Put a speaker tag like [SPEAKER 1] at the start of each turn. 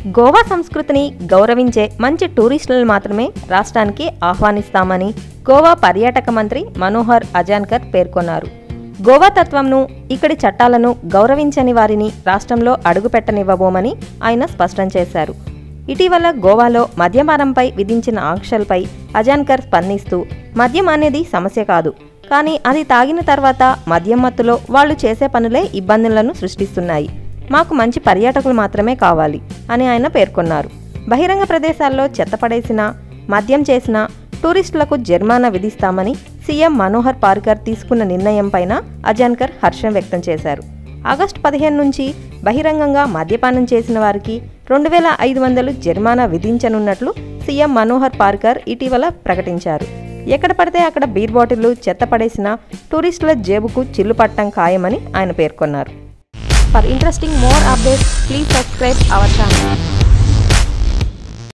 [SPEAKER 1] గోవా సంస్కృతిని గౌరవించే మంచి టూరిస్టులను మాత్రమే రాష్ట్రానికి ఆహ్వానిస్తామని గోవా పర్యాటక మంత్రి మనోహర్ అజాన్కర్ పేర్కొన్నారు గోవా తత్వంను ఇక్కడి చట్టాలను గౌరవించని వారిని రాష్ట్రంలో అడుగుపెట్టనివ్వబోమని ఆయన స్పష్టం చేశారు ఇటీవల గోవాలో మద్యపానంపై విధించిన ఆంక్షలపై అజాన్కర్ స్పందిస్తూ మద్యం అనేది సమస్య కాదు కానీ అది తాగిన తర్వాత మద్యం మత్తులో వాళ్ళు చేసే పనులే ఇబ్బందులను సృష్టిస్తున్నాయి మాకు మంచి పర్యాటకులు మాత్రమే కావాలి అని ఆయన పేర్కొన్నారు బహిరంగ ప్రదేశాల్లో చెత్త పడేసిన మద్యం చేసిన టూరిస్టులకు జరిమానా విధిస్తామని సీఎం మనోహర్ పార్కర్ తీసుకున్న నిర్ణయం పైన అజాన్కర్ హర్షం వ్యక్తం చేశారు ఆగస్టు పదిహేను నుంచి బహిరంగంగా మద్యపానం చేసిన వారికి రెండు వేల ఐదు వందలు జరిమానా విధించనున్నట్లు సీఎం మనోహర్ పార్కర్ ఇటీవల ప్రకటించారు ఎక్కడ పడితే అక్కడ బీర్ బాటిళ్లు చెత్త పడేసిన టూరిస్టుల జేబుకు చిల్లు పట్టం ఖాయమని ఆయన పేర్కొన్నారు for interesting more updates please subscribe our channel